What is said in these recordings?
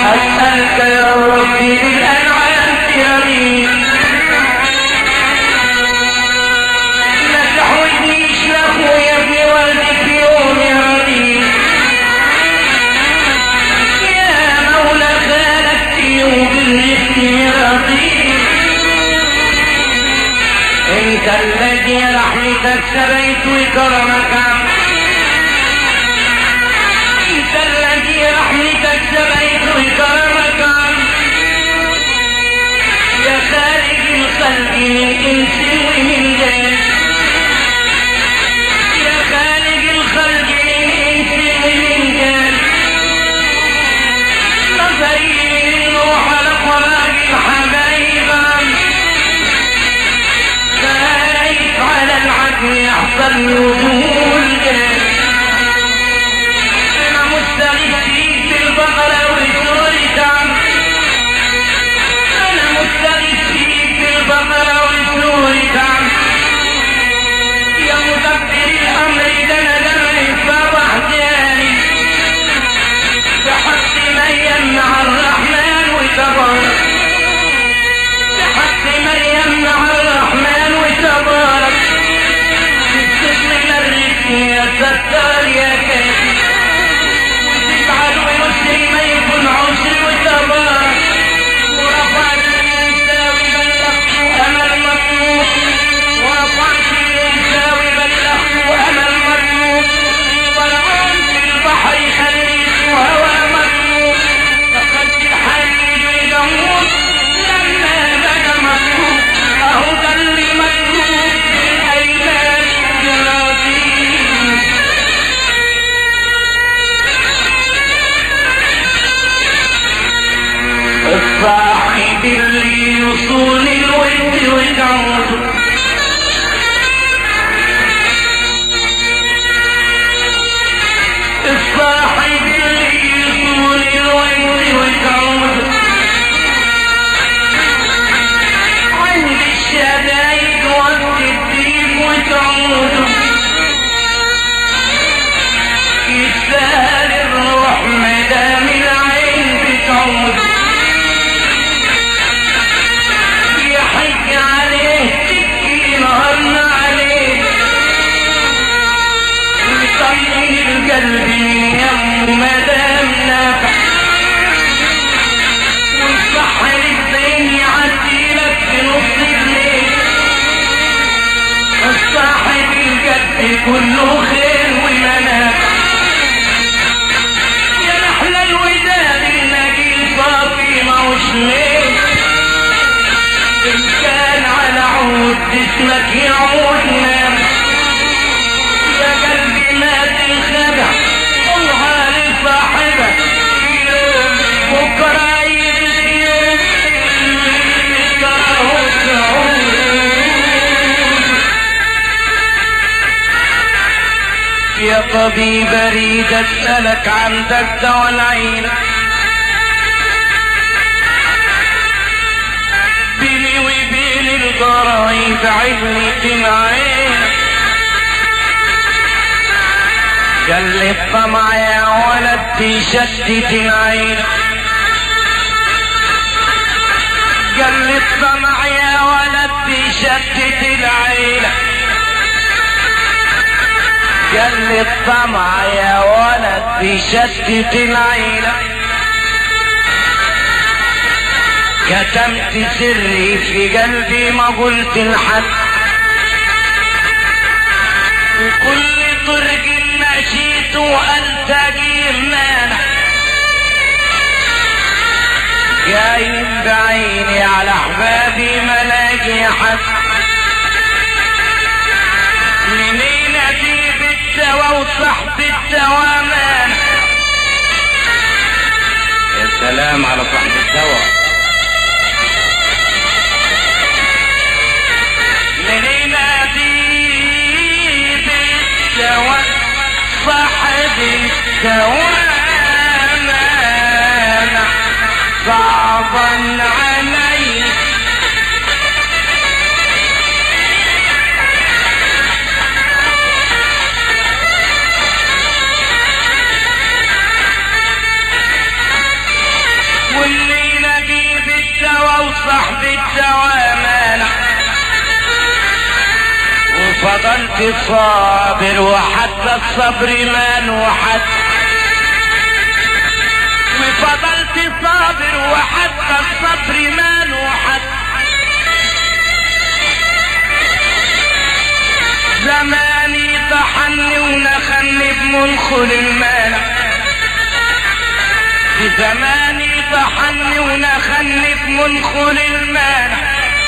أسألك يا ربي بالأنعام يمين ما تحوجنيش لأخويا في والدي في يوم يرضيك يا مولى خالتي وبالرزق راضيك انت الذي رحمتك سبيت وكرمك عم انت الذي رحمتك سبيت وكرمك عم يا خالق الخلق من انس ومن جن يا خالق الخلق من انس ومن جن نظري للروح لقراء الحبايب خايف على العدل يحصل وجود انا مستغيث فيك بالبقرة وسورة عم انا مستغيث فيك بالبقرة وسورة عم يا مدبر الامر ده انا دمعي فرح جاني بحق مريم مع الرحمن وتبارك بحق مريم مع الرحمن وتبارك السجن مرت يا ستار يا كافي تفعل ومسلم ما يكون عسر وتبارك ورفعت الانساوي بلغت امل مطلوب ورفعت الانساوي بلغت امل مطلوب ورمت في البحر خليت وهوى مطلوب فقدت الحديد يموت لما بدا مطلوب اهو ده اللي مطلوب بالايمان جراتي الصاحب اللي يصون الود ويدعوه الصاحب اللي يصون الود ويدعوه عند الشدايد وقت الدين وتعوده يستاهل الروح مدام العين بتعوده يحج عليه تبكي نهارنا عليه ويطمن القلب من يم مدام نافع والسحر الدين يعدي لك في نص الليل الصاحب الجد كله خير ومنافع يا نحل الوداد النبي صافي ما هوش ليه إن كان على عود جسمك يعود نام يا قلبي ما تنخدع قولها لصاحبك يوم بكرة يجي يوم تراه تعود يا طبيب اريد اسألك عن دواء العين بيني وبين الجرايد علة العين قال لي الطمع يا ولد تشتت العين قال لي الطمع يا ولد تشتت العين قال لي الطمع يا ولد تشتت العين كتمت سري في قلبي ما قلت لحد وكل طرق مشيت والتقي مانع جايب بعيني على احبابي ما لاقي حد منين اجيب الدواء وصاحب الدواء مانع يا سلام على صاحب الدواء منين اجيب الدواء صاحب الدواء مانع صعبا علي وفضلت صابر وحتى الصبر ما نوحد وفضلت صابر وحتى الصبر ما نوحد زماني طحني ونخني بمنخل المانع في زماني طحني ونخني بمنخل المانع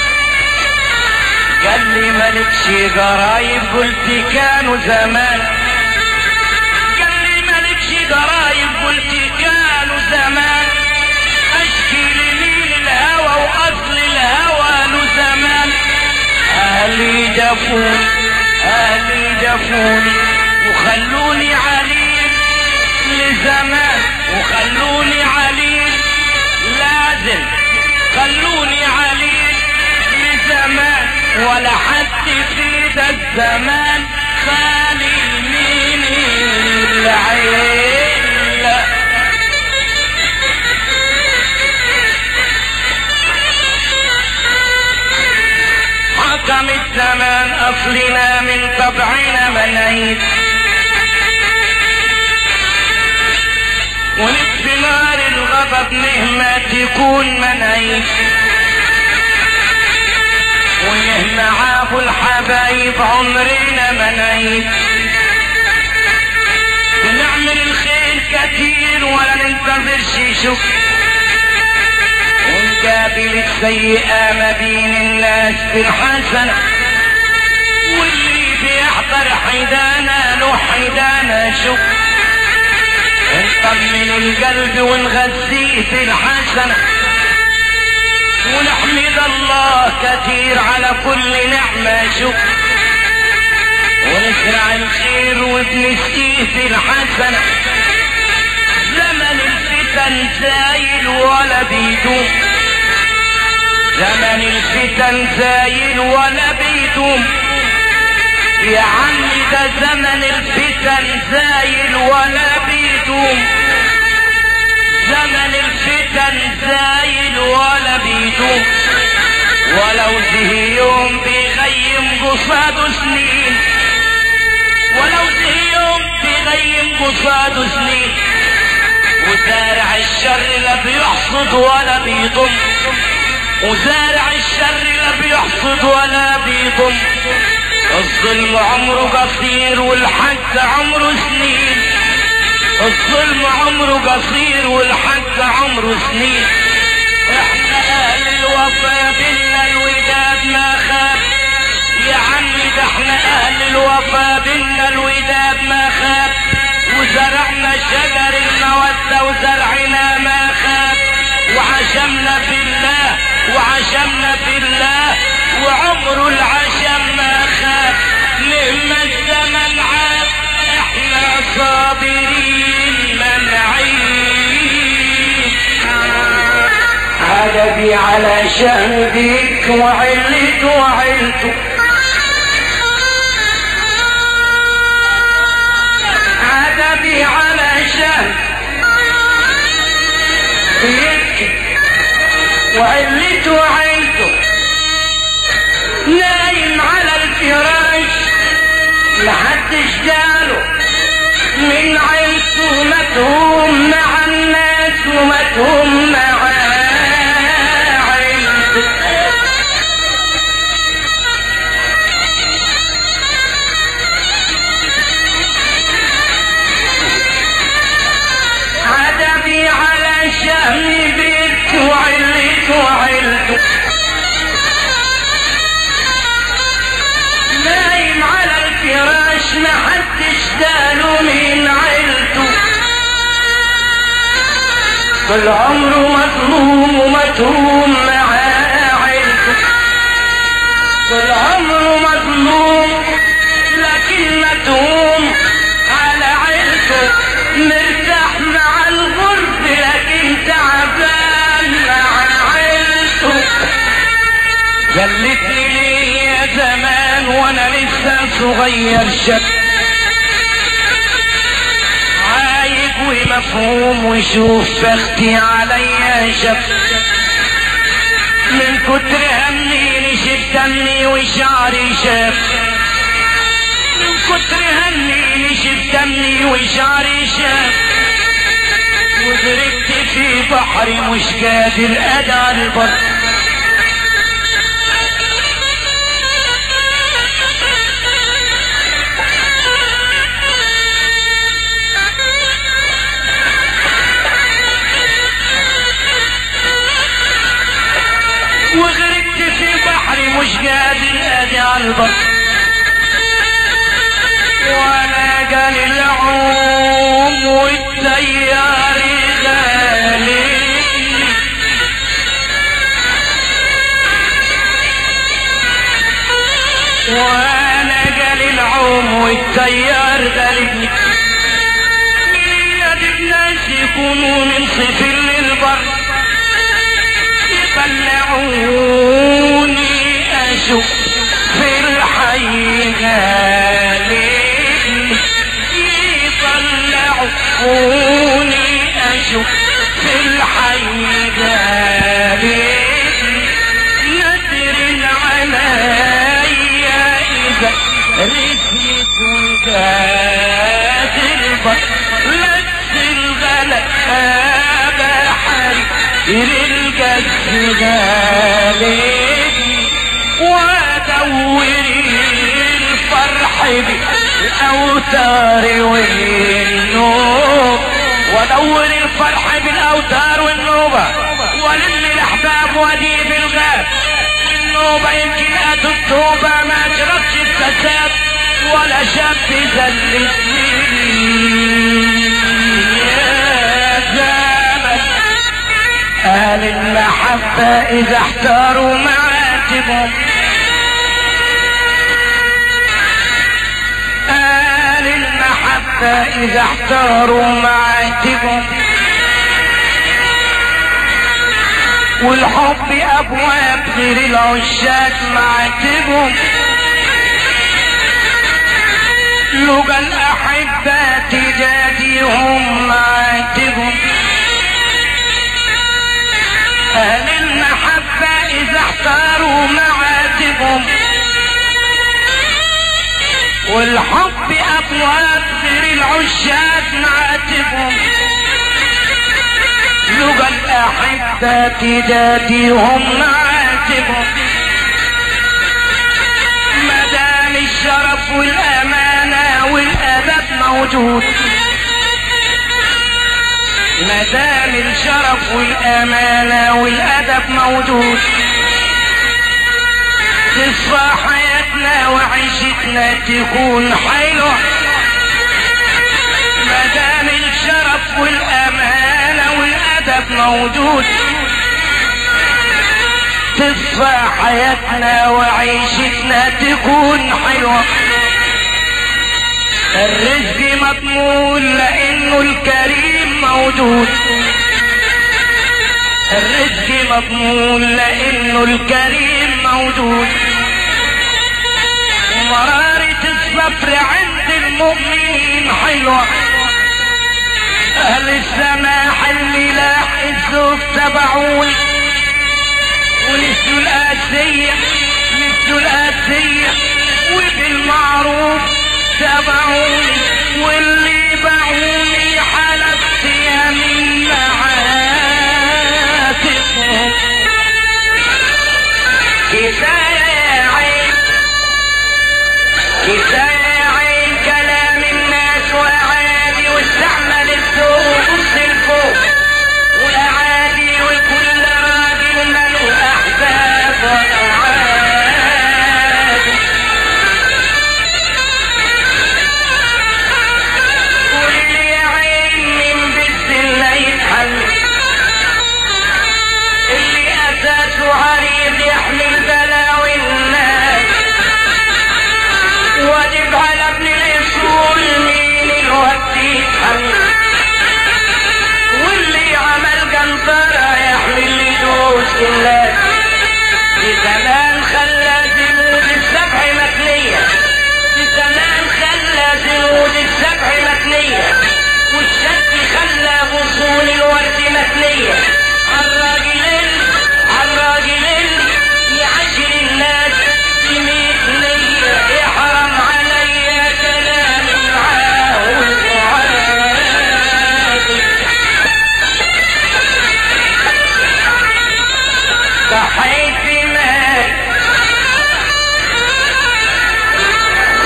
قال لي مالكش جرايب قلت كانوا زمان قال لي مالكش جرايب قلت كانوا زمان اشكي لمين الهوى واصل الهوى له زمان اهلي جفوني اهلي جفوني وخلوني عليل لزمان وخلوني عليل لازم خلوني عليل لزمان ولا حد في ده الزمان خالي من العين حكم الزمان اصلنا من طبعنا منعيد ونطفي نار الغضب مهما تكون منعيد ومهما عافوا الحبايب عمرنا ما نعيد بنعمل الخير كتير ولا ننتظرش شكر ونقابل السيئة ما بين الناس بالحسنة واللي بيحضر حدانا له حدانا شكر نطمن القلب ونغذيه بالحسنة ونحمد الله كثير على كل نعمة شكر ونزرع الخير وبنسقيه في الحسنة زمن الفتن زايل ولا بيدوم زمن الفتن زايل ولا بيدوم يا عمي ده زمن الفتن زايل ولا بيدوم زمن الفتن زايل ولا بيدوم ولو زه يوم بيغيم قصاده سنين ولو زه يوم بيغيم قصاده سنين وزارع الشر لا بيحصد ولا بيضم وزارع الشر لا بيحصد ولا بيضم الظلم عمره قصير والحق عمره سنين الظلم عمره قصير والحق عمره سنين احنا اهل الوفا بينا الوداد ما خاب يا عمي ده احنا اهل الوفا بينا الوداد ما خاب وزرعنا شجر المودة وزرعنا ما خاب وعشمنا في الله وعشمنا في الله وعمر العشم ما خاب مهما الزمن عاب احنا صابرين منعين عجبي على شهدك وعلت وعلت عجبي على شهد يبكي وعلت وعلت نايم على الفراش محدش جاله من عيلته متهوم مع الناس ومتهوم مع عيلته عجبي على شهم بيت وعلت وعلت نايم على الفراش محدش داله من عيلته طول عمره مظلوم ومتهوم مع عيلته طول عمره مظلوم لكن متهوم على عيلته مرتاح مع الغرب لكن تعبان مع عيلته جلتني ليه يا زمان وانا لسه صغير شاب عايق ومفهوم وشوف اختي عليا شاب من كتر همي نشف دمي وشعري شاف كتر همي نشف دمي وشعري شاف وغرقت في بحري مش قادر ادعى البر وغرقت في بحري مش قادر ادعى البر وانا قال العوم والتيار غالي وانا قال العوم والتيار غالبني من يد الناس يكونوا من صفر للبر يطلعوني اشوف في الحي غالبني يطلعوني اشوف في الحي غالبني نذر عليا اذا رسمت قاتل لس الغلا بحري القدس غالبني وادور الفرح بالاوتار والنوب وادور الفرح بالاوتار والنوبه ولم الاحباب واديب الغاب النوبه يمكن اتوا التوبه ما شربش الفساد ولا شاب زلتني يا زمن أهل المحبة إذا احتاروا معاتبهم أهل المحبة إذا احتاروا معاتبهم والحب أبواب غير العشاق معاتبهم لقى الأحبة تجاديهم معاتبهم أهل المحبة إذا احتاروا معاتبهم والحب أبواب غير العشاق معاتبهم لقى الأحبة تجاديهم معاتبهم مدام الشرف والأمانة والأدب موجود مدام الشرف والأمانة والأدب موجود تصفى حياتنا وعيشتنا تكون حلوة مدام الشرف والأمانة والأدب موجود تصفى حياتنا وعيشتنا تكون حلوة الرزق مضمون لانه الكريم موجود الرزق مضمون لانه الكريم موجود ومرارة الصبر عند المؤمنين حلوة اهل السماح اللي لاح الزوج تبعوني ونسوا الآسية نسوا الآسية وبالمعروف تبعوني واللي باعوني حلفت يمين معاتبهم كفاية يا عين كفاية يا عين كلام الناس وأعادي واستعمل الذوق والسلفوق والأعادي وكل راجل ماله أحباب وأعادي قول لي يا عين من بس اللي يتحل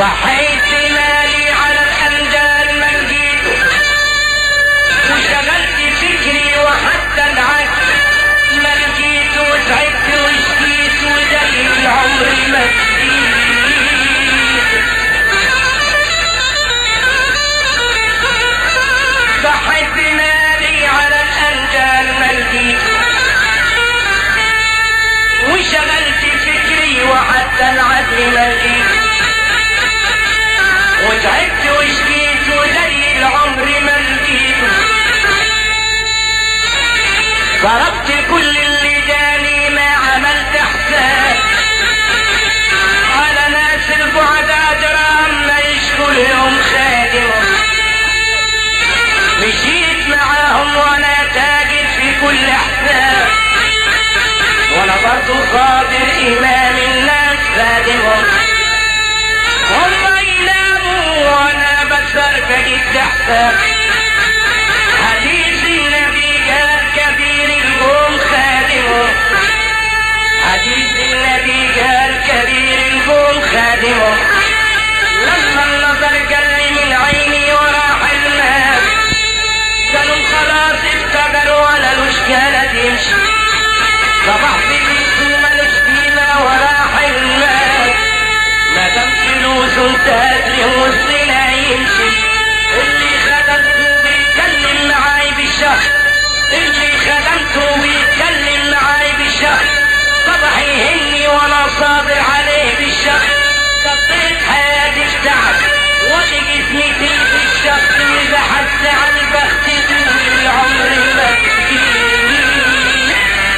ضحيت مالي على الأندال ما لقيته وشغلت فكري وحتى العقل ما لقيته وتعبت وشكيت وزي العمر ما ضحيت مالي على الأندال ما لقيته وشغلت فكري وحتى العدل ما لقيته وتعبت وشكيت وزي العمر ما لقيته ضربت كل اللي جاني ما عملت حساب على ناس البعد أجرام ما يشكوا لهم خادم مشيت معاهم وانا تاجر في كل حساب وانا برضو صابر امام الناس خادمهم هم يناموا وانا بسر فجد حساب حديث النبي قال كبير القوم خادمه حديث النبي قال كبير القوم خادمه لما النظر قل من عيني وراح المال قالوا خلاص افتقروا ولا الاشكالة تمشي صبحت بيته ملوش قيمة وراح المال ما دام فلوس انتهت له الزنا يمشي اللي خدمته بيتكلم معاي بالشهر اللي خدمته بيتكلم معاي بالشهر صبح يهني وانا صابر عليه بالشهر قضيت حياتي في تعب وادي جسمي في الشخص اذا حس عن البخت طول العمر مسكين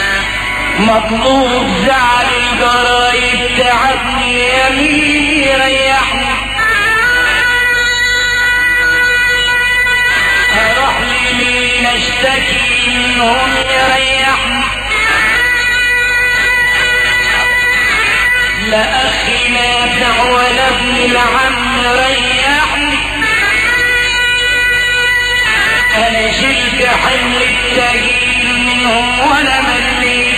مطلوب زعل الجرايد تعبني يمين يريحني اروح لمين اشتكي منهم يريحني لا اخي نافع ولا ابن العم ريحني انا شلت حمل التجيل منهم ولا مليت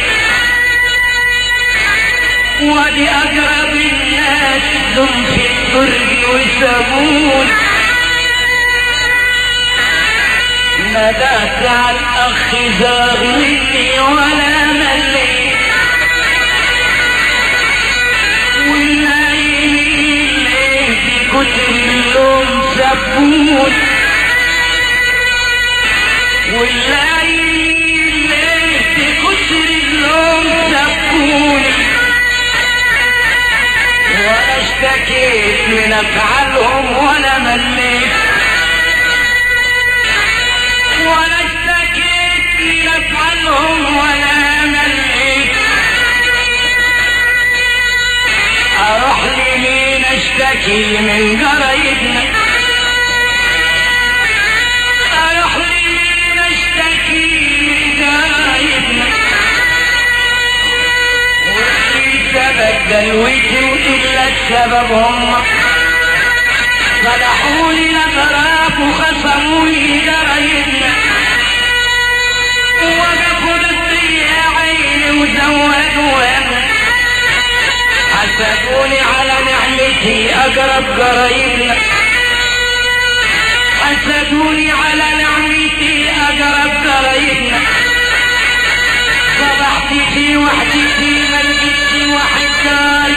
ودي اقرب الناس دم في الدرج وسابون ندهت على الاخ زاغ مني ولا مليت والنايمين ليه بكتر اللوم سبون والنايمين ليه بكتر اللوم سبون ولا اشتكيت من افعالهم ولا مليت ولا اشتكيت من افعالهم ولا مليت اروح لمين اشتكي من جرايدنا اروح لمين اشتكي من جرايدنا واللي سبب دلوتي الا السبب هم فضحوني الاغراب وخصموني جرايدنا وقفوا ضدي يا عيني وزودوا انا حسدوني على نعمتي اقرب قرايبنا حسدوني على نعمتي اقرب قرايبنا صبحت في وحدتي ما لقيت واحد قال